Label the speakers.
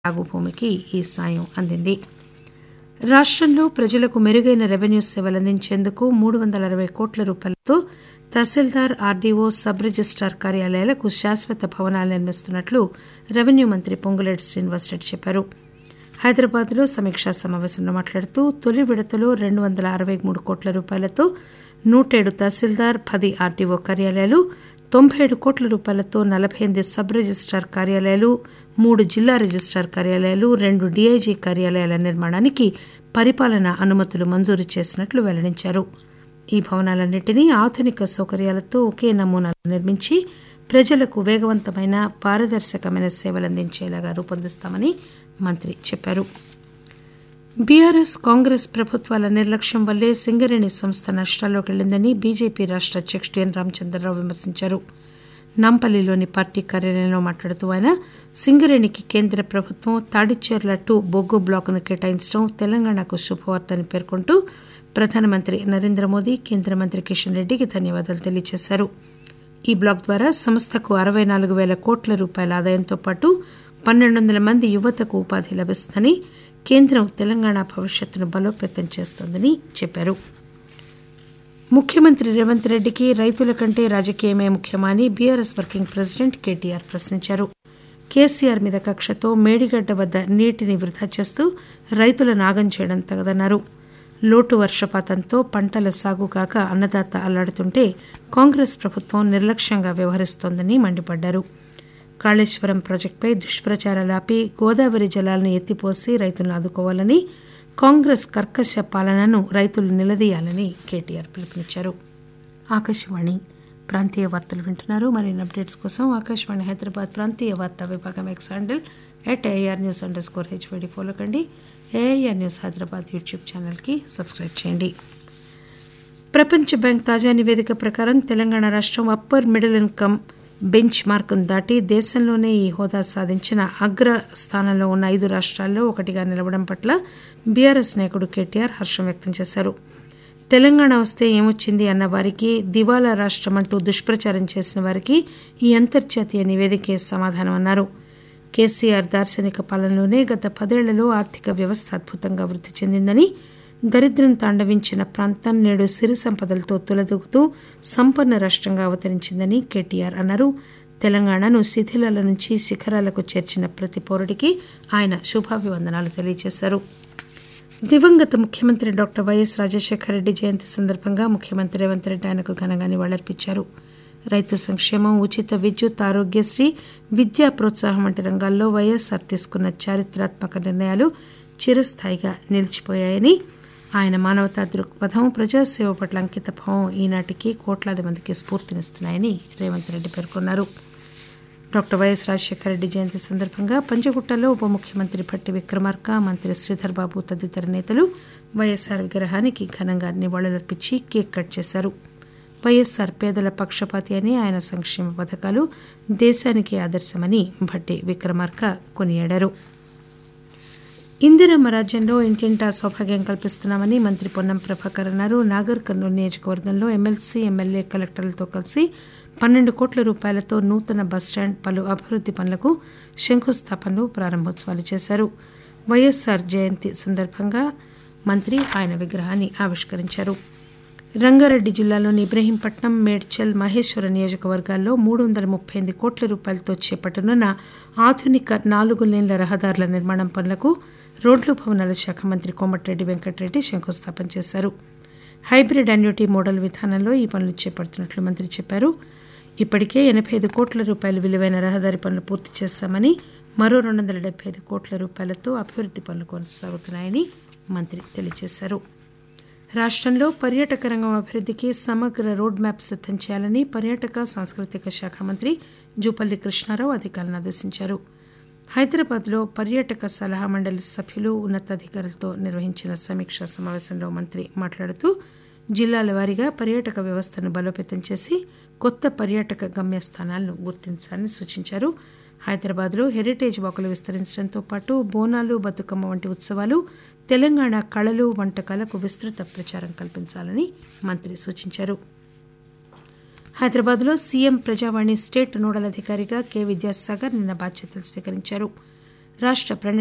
Speaker 1: సాగు భూమికి ఈ సాయం అందింది రాష్టంలో ప్రజలకు మెరుగైన రెవెన్యూ సేవలు అందించేందుకు మూడు వందల అరవై కోట్ల రూపాయలతో తహసీల్దార్ ఆర్డీఓ సబ్ రిజిస్టార్ కార్యాలయాలకు శాశ్వత భవనాలు నిర్మిస్తున్నట్లు రెవెన్యూ మంత్రి పొంగులేటి శ్రీనివాసరెడ్డి చెప్పారు హైదరాబాద్లో సమీక్షా సమావేశంలో మాట్లాడుతూ తొలి విడతలో రెండు వందల అరవై మూడు కోట్ల రూపాయలతో నూటేడు తహసీల్దార్ పది ఆర్డీఓ కార్యాలయాలు తొంభై ఏడు కోట్ల రూపాయలతో నలభై ఎనిమిది సబ్ రిజిస్టార్ కార్యాలయాలు మూడు జిల్లా రిజిస్టార్ కార్యాలయాలు రెండు డీఐజీ కార్యాలయాల నిర్మాణానికి పరిపాలనా అనుమతులు మంజూరు చేసినట్లు వెల్లడించారు ఈ భవనాలన్నింటినీ ఆధునిక సౌకర్యాలతో ఒకే నమూనాలో నిర్మించి ప్రజలకు వేగవంతమైన పారదర్శకమైన సేవలు అందించేలాగా రూపొందిస్తామని మంత్రి చెప్పారు బీఆర్ఎస్ కాంగ్రెస్ ప్రభుత్వాల నిర్లక్ష్యం వల్లే సింగరేణి సంస్థ నష్టాల్లోకి వెళ్లిందని బీజేపీ రాష్ట అధ్యకుడు ఎన్ రామచంద్రరావు విమర్శించారు నాంపల్లిలోని పార్టీ కార్యాలయంలో మాట్లాడుతూ ఆయన సింగరేణికి కేంద్ర ప్రభుత్వం తాడిచేర్ల టు బొగ్గు బ్లాకును కేటాయించడం తెలంగాణకు శుభవార్తని పేర్కొంటూ ప్రధానమంత్రి నరేంద్ర మోదీ కేంద్ర మంత్రి కిషన్ రెడ్డికి ధన్యవాదాలు తెలియజేశారు ఈ బ్లాక్ ద్వారా సంస్థకు అరవై నాలుగు పేల కోట్ల రూపాయల ఆదాయంతో పాటు పన్నెండు వందల మంది యువతకు ఉపాధి లభిస్తుందని కేంద్రం తెలంగాణ భవిష్యత్తును బలోపేతం చేస్తోందని చెప్పారు ముఖ్యమంత్రి రేవంత్ రెడ్డికి రైతుల కంటే రాజకీయమే ముఖ్యమా అని బీఆర్ఎస్ వర్కింగ్ ప్రెసిడెంట్ కేటీఆర్ ప్రశ్నించారు కేసీఆర్ మీద కక్షతో మేడిగడ్డ వద్ద నీటిని వృధా చేస్తూ రైతులను నాగం చేయడం తగదన్నారు లోటు వర్షపాతంతో పంటల సాగు కాక అన్నదాత అల్లాడుతుంటే కాంగ్రెస్ ప్రభుత్వం నిర్లక్ష్యంగా వ్యవహరిస్తోందని మండిపడ్డారు కాళేశ్వరం ప్రాజెక్టుపై దుష్ప్రచారాలు ఆపి గోదావరి జలాలను ఎత్తిపోసి రైతులను ఆదుకోవాలని కాంగ్రెస్ కర్కశ పాలనను రైతులు నిలదీయాలని కేటీఆర్ పిలుపునిచ్చారు ఆకాశవాణి ప్రాంతీయ వార్తలు వింటున్నారు మరిన్ని అప్డేట్స్ కోసం ఆకాశవాణి హైదరాబాద్ ప్రాంతీయ వార్తా విభాగం X handle at AIR news underscore HYD follow కండి ఏఐఆర్ న్యూస్ హైదరాబాద్ యూట్యూబ్ ఛానల్కి సబ్స్క్రైబ్ చేయండి ప్రపంచ బ్యాంక్ తాజా నివేదిక ప్రకారం తెలంగాణ రాష్టం అప్పర్ మిడిల్ ఇన్కమ్ బెంచ్ మార్కును దాటి దేశంలోనే ఈ హోదా సాధించిన అగ్ర స్థానంలో ఉన్న ఐదు రాష్ట్రాల్లో ఒకటిగా నిలవడం పట్ల బీఆర్ఎస్ నాయకుడు కేటీఆర్ హర్షం వ్యక్తం చేశారు తెలంగాణ వస్తే ఏమొచ్చింది అన్న వారికి దివాలా రాష్టం అంటూ దుష్ప్రచారం చేసిన వారికి ఈ అంతర్జాతీయ నివేదికే సమాధానం అన్నారు కేసీఆర్ దార్శనిక పాలనలోనే గత పదేళ్లలో ఆర్థిక వ్యవస్థ అద్భుతంగా వృద్ధి చెందిందని దరిద్రం తాండవించిన ప్రాంతం నేడు సిరి సంపదలతో తులదూగుతూ సంపన్న రాష్టంగా అవతరించిందని కేటీఆర్ అన్నారు తెలంగాణను శిథిలాల నుంచి శిఖరాలకు చేర్చిన ప్రతి పౌరుడికి ఆయన శుభాభివందనాలు తెలియజేశారు దివంగత ముఖ్యమంత్రి డాక్టర్ వైఎస్ రాజశేఖర రెడ్డి జయంతి సందర్భంగా ముఖ్యమంత్రి రేవంత్ రెడ్డి ఆయనకు ఘనంగా నివాళులర్పించారు రైతు సంక్షేమం ఉచిత విద్యుత్ ఆరోగ్యశ్రీ విద్యా ప్రోత్సాహం వంటి రంగాల్లో వైఎస్ఆర్ తీసుకున్న చారిత్రాత్మక నిర్ణయాలు చిరస్థాయిగా నిలిచిపోయాయని ఆయన మానవతా దృక్పథం ప్రజాసేవ పట్ల అంకితభావం ఈనాటికి కోట్లాది మందికి స్ఫూర్తినిస్తున్నాయని రేవంత్ రెడ్డి పేర్కొన్నారు డాక్టర్ వైఎస్ రాజశేఖర రెడ్డి జయంతి సందర్భంగా పంజగుట్టలో ఉప ముఖ్యమంత్రి భట్టి విక్రమార్క మంత్రి శ్రీధర్ బాబు తదితర నేతలు వైఎస్ఆర్ విగ్రహానికి ఘనంగా నివాళులర్పించి కేక్ కట్ చేశారు వైఎస్ఆర్ పేదల పక్షపాతి అని ఆయన సంక్షేమ పథకాలు దేశానికి ఆదర్శమని భట్టి విక్రమార్క కొనియాడారు ఇందిరమ్మ రాజ్యంలో ఇంటింటా సౌభాగ్యం కల్పిస్తున్నామని మంత్రి పొన్నం ప్రభాకర్ అన్నారు నాగర్ కర్నూలు నియోజకవర్గంలో ఎమ్మెల్సీ ఎమ్మెల్యే కలెక్టర్లతో కలిసి పన్నెండు కోట్ల రూపాయలతో నూతన బస్టాండ్ పలు అభివృద్ది పనులకు శంకుస్థాపనలు ప్రారంభోత్సవాలు చేశారు వైఎస్ఆర్ జయంతి సందర్భంగా మంత్రి ఆయన విగ్రహాన్ని ఆవిష్కరించారు రంగారెడ్డి జిల్లాలోని ఇబ్రహీంపట్నం మేడ్చల్ మహేశ్వర నియోజకవర్గాల్లో మూడు వందల ముప్పై ఎనిమిది కోట్ల రూపాయలతో చేపట్టనున్న ఆధునిక నాలుగు లేన్ల రహదారుల నిర్మాణం పనులకు రోడ్లు భవనాల శాఖ మంత్రి కోమటిరెడ్డి వెంకటరెడ్డి శంకుస్థాపన చేశారు హైబ్రిడ్ అన్యూటీ మోడల్ విధానంలో ఈ పనులు చేపడుతున్నట్లు మంత్రి చెప్పారు ఇప్పటికే ఎనభై ఐదు కోట్ల రూపాయల విలువైన రహదారి పనులు పూర్తి చేశామని మరో రెండు వందల డెబ్బై ఐదు కోట్ల రూపాయలతో అభివృద్ది పనులు కొనసాగుతున్నాయని మంత్రి తెలియజేశారు రాష్టంలో పర్యాటక రంగం అభివృద్ధికి సమగ్ర రోడ్ మ్యాప్ సిద్దం చేయాలని పర్యాటక సాంస్కృతిక శాఖ మంత్రి జూపల్లి కృష్ణారావు అధికారులను ఆదేశించారు హైదరాబాద్లో పర్యాటక సలహా మండలి సభ్యులు ఉన్నతాధికారులతో నిర్వహించిన సమీక్షా సమావేశంలో మంత్రి మాట్లాడుతూ జిల్లాల వారీగా పర్యాటక వ్యవస్థను బలోపేతం చేసి కొత్త పర్యాటక గమ్యస్థానాలను గుర్తించాలని సూచించారు హైదరాబాద్లో హెరిటేజ్ వాకులు విస్తరించడంతో పాటు బోనాలు బతుకమ్మ వంటి ఉత్సవాలు తెలంగాణ కళలు వంటకాలకు విస్తృత ప్రచారం కల్పించాలని మంత్రి సూచించారు హైదరాబాద్లో సీఎం ప్రజావాణి స్టేట్ నోడల్ అధికారిగా కె విద్యాసాగర్ నిన్న బాధ్యతలు స్వీకరించారు రాష్ట